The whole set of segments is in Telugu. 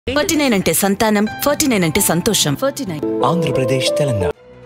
ఫార్టీ నైన్ అంటే సంతానం ఫార్టీ నైన్ అంటే సంతోషం ఫార్టీ నైన్ ఆంధ్రప్రదేశ్ తెలంగాణ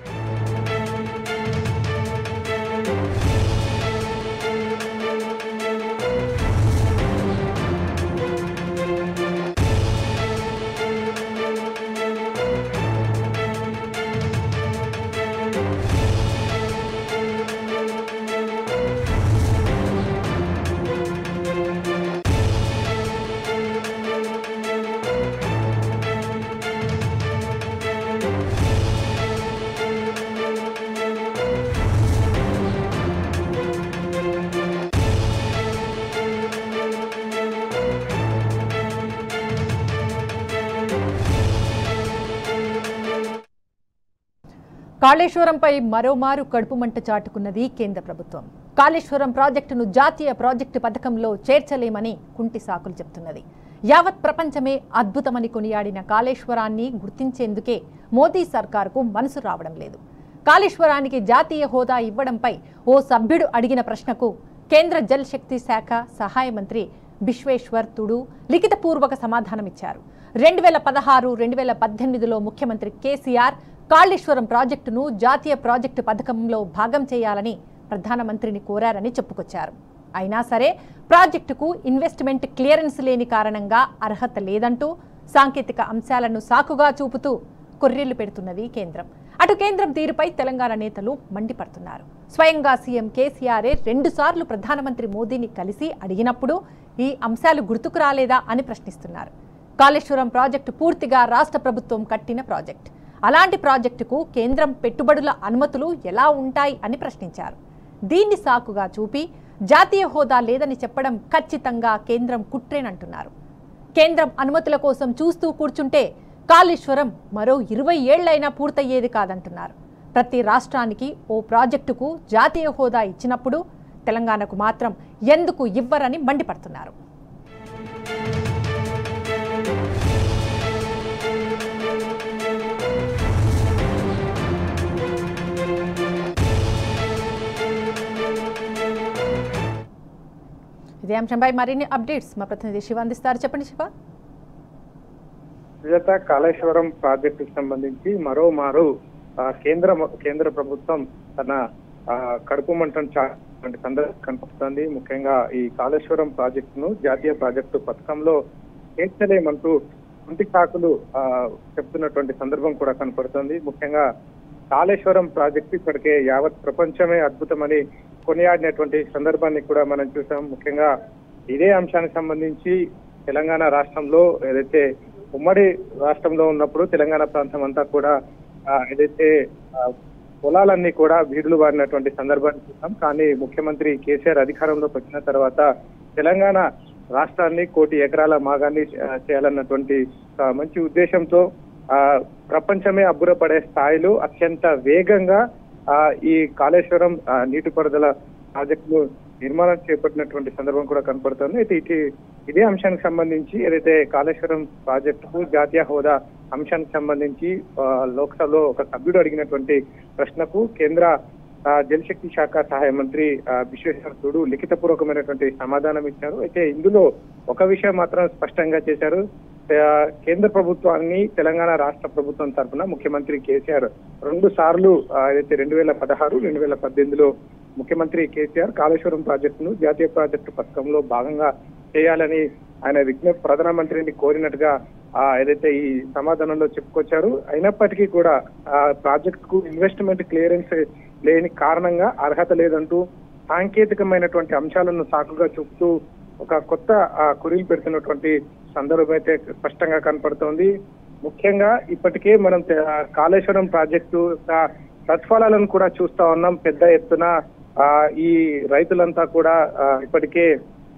కాళేశ్వరంపై మరోమారు కడుపు మంట చాటుకున్నది కేంద్ర ప్రభుత్వం కాళేశ్వరం ప్రాజెక్టును జాతీయ ప్రాజెక్టు పథకంలో చేర్చలేమని కుంటి సాకులు చెప్తున్నది యావత్ ప్రపంచమే అద్భుతమని కొనియాడిన కాళేశ్వరాన్ని గుర్తించేందుకే మోదీ సర్కారుకు మనసు రావడం లేదు కాళేశ్వరానికి జాతీయ హోదా ఇవ్వడంపై ఓ సభ్యుడు అడిగిన ప్రశ్నకు కేంద్ర జల్ శక్తి శాఖ సహాయ మంత్రి బిశ్వేశ్వర్ తుడు లిఖితపూర్వక సమాధానమిచ్చారు రెండు వేల పదహారు రెండు వేల పద్దెనిమిదిలో ముఖ్యమంత్రి కేసీఆర్ కాళేశ్వరం ప్రాజెక్టును జాతీయ ప్రాజెక్టు పథకంలో భాగం చేయాలని ప్రధానమంత్రిని కోరారని చెప్పుకొచ్చారు అయినా సరే ప్రాజెక్టుకు ఇన్వెస్ట్మెంట్ క్లియరెన్స్ లేని కారణంగా అర్హత లేదంటూ సాంకేతిక అంశాలను సాకుగా చూపుతూ కొర్రీళ్లు పెడుతున్నది కేంద్రం అటు కేంద్రం తీరుపై తెలంగాణ నేతలు మండిపడుతున్నారు స్వయంగా సీఎం కేసీఆరే రెండుసార్లు ప్రధానమంత్రి మోదీని కలిసి అడిగినప్పుడు ఈ అంశాలు గుర్తుకు రాలేదా అని ప్రశ్నిస్తున్నారు కాళేశ్వరం ప్రాజెక్టు పూర్తిగా రాష్ట్ర ప్రభుత్వం కట్టిన ప్రాజెక్ట్ అలాంటి ప్రాజెక్టుకు కేంద్రం పెట్టుబడుల అనుమతులు ఎలా ఉంటాయి అని ప్రశ్నించారు దీన్ని సాకుగా చూపి జాతీయ హోదా లేదని చెప్పడం ఖచ్చితంగా కేంద్రం కుట్రేనంటున్నారు కేంద్రం అనుమతుల కోసం చూస్తూ కూర్చుంటే కాళేశ్వరం మరో ఇరవై ఏళ్లైనా పూర్తయ్యేది కాదంటున్నారు ప్రతి రాష్ట్రానికి ఓ ప్రాజెక్టుకు జాతీయ హోదా ఇచ్చినప్పుడు తెలంగాణకు మాత్రం ఎందుకు ఇవ్వరని మండిపడుతున్నారు ఇదే అంశంపై మరిన్ని అప్డేట్స్ మా ప్రతినిధి శివ అందిస్తారు చెప్పండి శివ సుజాత కాళేశ్వరం ప్రాజెక్టుకు సంబంధించి మరో మారు ఆ, కేంద్ర కేంద్ర ప్రభుత్వం తన ఆ, కడుపు మంటను చాటువంటి సందర్భం కనిపిస్తోంది ముఖ్యంగా ఈ కాళేశ్వరం ప్రాజెక్టును జాతీయ ప్రాజెక్టు పథకంలో చేర్చలేమంటూ కుంటి కాకులు ఆ, చెప్తున్నటువంటి సందర్భం కూడా కనపడుతోంది ముఖ్యంగా కాళేశ్వరం ప్రాజెక్టు ఇప్పటికే యావత్ ప్రపంచమే అద్భుతమని కొనియాడినటువంటి సందర్భాన్ని కూడా మనం చూసాం ముఖ్యంగా ఇదే అంశానికి సంబంధించి తెలంగాణ రాష్ట్రంలో ఏదైతే ఉమ్మడి రాష్ట్రంలో ఉన్నప్పుడు తెలంగాణ ప్రాంతం అంతా కూడా ఆ, ఏదైతే ఆ, పొలాలన్నీ కూడా బీడులు బారినటువంటి సందర్భాన్ని చూసాం కానీ ముఖ్యమంత్రి కేసీఆర్ అధికారంలోకి వచ్చిన తర్వాత తెలంగాణ రాష్ట్రాన్ని కోటి ఎకరాల మాగాన్ని ఆ, చేయాలన్నటువంటి ఆ, మంచి ఉద్దేశంతో ఆ ప్రపంచమే అబ్బురపడే స్థాయిలో అత్యంత వేగంగా ఆ ఈ కాళేశ్వరం ఆ, నీటిపారుదల ప్రాజెక్టును నిర్మాణం చేపట్టినటువంటి సందర్భం కూడా కనపడుతుంది అయితే ఇటు ఇదే అంశానికి సంబంధించి ఏదైతే కాళేశ్వరం ప్రాజెక్టుకు జాతీయ హోదా అంశానికి సంబంధించి ఆ, లోక్సభలో ఒక సభ్యుడు అడిగినటువంటి ప్రశ్నకు కేంద్ర ఆ, జలశక్తి శాఖ సహాయ మంత్రి ఆ, విశ్వేశ్వర్ తోడు లిఖితపూర్వకమైనటువంటి సమాధానం ఇచ్చారు అయితే ఇందులో ఒక విషయం మాత్రం స్పష్టంగా చేశారు ఆ, కేంద్ర ప్రభుత్వాన్ని తెలంగాణ రాష్ట్ర ప్రభుత్వం తరఫున ముఖ్యమంత్రి కేసీఆర్ రెండు సార్లు ఆ, ఏదైతే రెండు వేల పదహారు రెండు వేల పద్దెనిమిదిలో ముఖ్యమంత్రి కేసీఆర్ కాళేశ్వరం ప్రాజెక్టును జాతీయ ప్రాజెక్టు పథకంలో భాగంగా చేయాలని ఆయన విజ్ఞప్తి ప్రధానమంత్రిని కోరినట్టుగా ఆ, ఏదైతే ఈ సమాధానంలో చెప్పుకొచ్చారు అయినప్పటికీ కూడా ఆ ప్రాజెక్ట్ కు ఇన్వెస్ట్మెంట్ క్లియరెన్స్ లేని కారణంగా అర్హత లేదంటూ సాంకేతికమైనటువంటి అంశాలను సాకుగా చూపుతూ ఒక కొత్త ఆ, కురీలు పెడుతున్నటువంటి సందర్భం అయితే స్పష్టంగా కనపడుతోంది ముఖ్యంగా ఇప్పటికే మనం తె- ఆ, కాళేశ్వరం ప్రాజెక్టు యొక్క ప్రతిఫలాలను కూడా చూస్తా ఉన్నాం పెద్ద ఎత్తున ఆ, ఈ రైతులంతా కూడా ఆ, ఇప్పటికే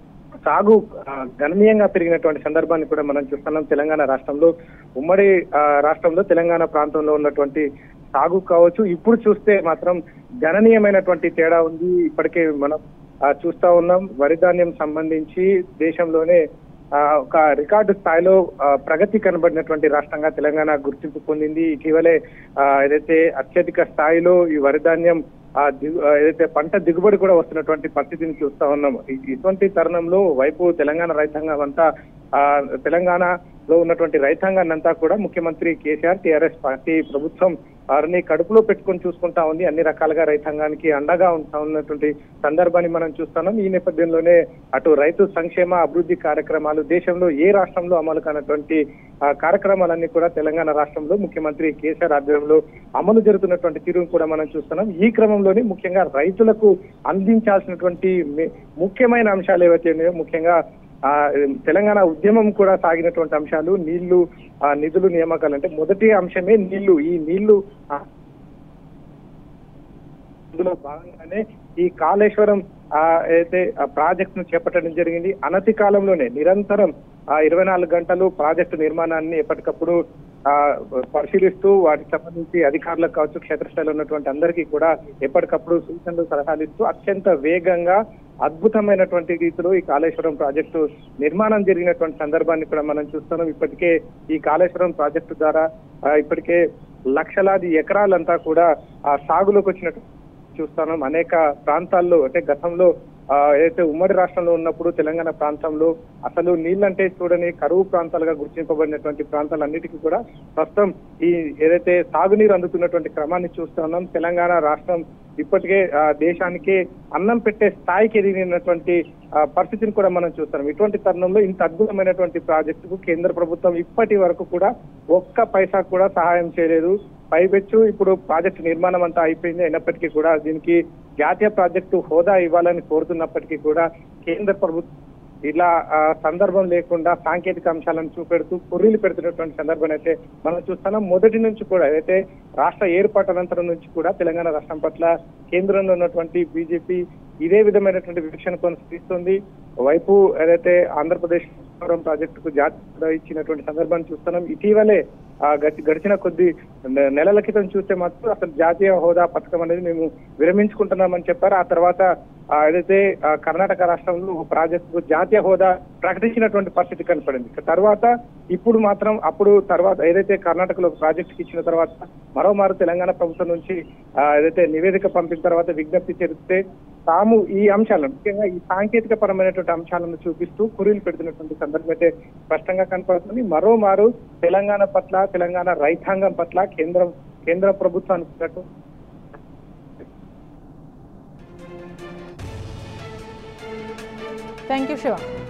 సాగు ఆ, గణనీయంగా పెరిగినటువంటి సందర్భాన్ని కూడా మనం చూస్తున్నాం తెలంగాణ రాష్ట్రంలో ఉమ్మడి ఆ, రాష్ట్రంలో తెలంగాణ ప్రాంతంలో ఉన్నటువంటి సాగు కావచ్చు ఇప్పుడు చూస్తే మాత్రం గణనీయమైనటువంటి తేడా ఉంది ఇప్పటికే మనం ఆ, చూస్తా ఉన్నాం వరి ధాన్యం సంబంధించి దేశంలోనే ఆ, ఒక రికార్డు స్థాయిలో ఆ, ప్రగతి కనబడినటువంటి రాష్ట్రంగా తెలంగాణ గుర్తింపు పొందింది ఇటీవలే ఆ, ఏదైతే అత్యధిక స్థాయిలో ఈ వరి ధాన్యం ఆ దిగు ఆ, ఏదైతే పంట దిగుబడి కూడా వస్తున్నటువంటి పరిస్థితిని చూస్తా ఉన్నాం ఇ- ఇటువంటి తరుణంలో వైపు తెలంగాణ రైతాంగం అంతా ఆ తెలంగాణలో ఉన్నటువంటి రైతాంగాన్ని అంతా కూడా ముఖ్యమంత్రి కేసీఆర్ టీఆర్ఎస్ పార్టీ ప్రభుత్వం వారిని కడుపులో పెట్టుకొని చూసుకుంటా ఉంది అన్ని రకాలుగా రైతాంగానికి అండగా ఉంటా ఉన్నటువంటి సందర్భాన్ని మనం చూస్తున్నాం ఈ నేపథ్యంలోనే అటు రైతు సంక్షేమ అభివృద్ధి కార్యక్రమాలు దేశంలో ఏ రాష్ట్రంలో అమలు కానటువంటి ఆ, కార్యక్రమాలన్నీ కూడా తెలంగాణ రాష్ట్రంలో ముఖ్యమంత్రి కేసీఆర్ ఆధ్వర్యంలో అమలు జరుగుతున్నటువంటి తీరును కూడా మనం చూస్తున్నాం ఈ క్రమంలోనే ముఖ్యంగా రైతులకు అందించాల్సినటువంటి మే- ముఖ్యమైన అంశాలు ఏవైతే ఉన్నాయో ముఖ్యంగా ఆ తెలంగాణ ఉద్యమం కూడా సాగినటువంటి అంశాలు నీళ్లు ఆ నిధులు నియామకాలు అంటే మొదటి అంశమే నీళ్లు ఈ నీళ్లు ఆ, అందులో భాగంగానే ఈ కాళేశ్వరం ఆ అయితే ఆ ప్రాజెక్ట్ ను చేపట్టడం జరిగింది అనతి కాలంలోనే నిరంతరం ఆ ఇరవై నాలుగు గంటలు ప్రాజెక్టు నిర్మాణాన్ని ఎప్పటికప్పుడు ఆ పరిశీలిస్తూ వాటికి సంబంధించి అధికారులకు కావచ్చు క్షేత్రస్థాయిలో ఉన్నటువంటి అందరికీ కూడా ఎప్పటికప్పుడు సూచనలు సలహాలు ఇస్తూ అత్యంత వేగంగా అద్భుతమైనటువంటి రీతిలో ఈ కాళేశ్వరం ప్రాజెక్టు నిర్మాణం జరిగినటువంటి సందర్భాన్ని కూడా మనం చూస్తున్నాం ఇప్పటికే ఈ కాళేశ్వరం ప్రాజెక్టు ద్వారా ఆ, ఇప్పటికే లక్షలాది ఎకరాలంతా కూడా ఆ సాగులోకి వచ్చినట్టు చూస్తున్నాం అనేక ప్రాంతాల్లో అంటే గతంలో ఆ, ఏదైతే ఉమ్మడి రాష్ట్రంలో ఉన్నప్పుడు తెలంగాణ ప్రాంతంలో అసలు నీళ్ళంటే చూడని కరువు ప్రాంతాలుగా గుర్తింపబడినటువంటి ప్రాంతాలన్నిటికీ కూడా ప్రస్తుతం ఈ ఏదైతే సాగునీరు అందుతున్నటువంటి క్రమాన్ని చూస్తున్నాం తెలంగాణ రాష్ట్రం ఇప్పటికే ఆ, దేశానికి అన్నం పెట్టే స్థాయికి ఎదిగినటువంటి ఆ, పరిస్థితిని కూడా మనం చూస్తున్నాం ఇటువంటి తరుణంలో ఇంత అద్భుతమైనటువంటి ప్రాజెక్టుకు కేంద్ర ప్రభుత్వం ఇప్పటి వరకు కూడా ఒక్క పైసా కూడా సహాయం చేయలేదు పైపెచ్చు ఇప్పుడు ప్రాజెక్టు నిర్మాణం అంతా అయిపోయింది అయినప్పటికీ కూడా దీనికి జాతీయ ప్రాజెక్టు హోదా ఇవ్వాలని కోరుతున్నప్పటికీ కూడా కేంద్ర ప్రభుత్వం ఇలా ఆ, సందర్భం లేకుండా సాంకేతిక అంశాలను చూపెడుతూ పొర్రీలు పెడుతున్నటువంటి సందర్భం అయితే మనం చూస్తున్నాం మొదటి నుంచి కూడా ఏదైతే రాష్ట్ర ఏర్పాటు అనంతరం నుంచి కూడా తెలంగాణ రాష్ట్రం పట్ల కేంద్రంలో ఉన్నటువంటి బీజేపీ ఇదే విధమైనటువంటి వీక్షణ కొనసాగిస్తుంది వైపు ఏదైతే ఆంధ్రప్రదేశ్ పోలవరం ప్రాజెక్టుకు జాతీయ ఇచ్చినటువంటి సందర్భాన్ని చూస్తున్నాం ఇటీవలే ఆ గతి గడిచిన కొద్ది నె- నెలల క్రితం చూస్తే మాత్రం అసలు జాతీయ హోదా పథకం అనేది మేము విరమించుకుంటున్నామని చెప్పారు ఆ తర్వాత ఆ ఏదైతే ఆ కర్ణాటక రాష్ట్రంలో ఒక ప్రాజెక్టుకు జాతీయ హోదా ప్రకటించినటువంటి పరిస్థితి కనపడింది ఇక తర్వాత ఇప్పుడు మాత్రం అప్పుడు తర్వాత ఏదైతే కర్ణాటకలో ఒక ప్రాజెక్టుకి ఇచ్చిన తర్వాత మరోమారు తెలంగాణ ప్రభుత్వం నుంచి ఆ, ఏదైతే నివేదిక పంపిన తర్వాత విజ్ఞప్తి చేస్తే తాము ఈ అంశాలను ముఖ్యంగా ఈ సాంకేతిక పరమైనటువంటి అంశాలను చూపిస్తూ కురీలు పెడుతున్నటువంటి సందర్భం అయితే స్పష్టంగా కనపడుతుంది మరోమారు తెలంగాణ పట్ల తెలంగాణ రైతాంగం పట్ల కేంద్రం కేంద్ర ప్రభుత్వానికి థ్యాంక్ యూ శివ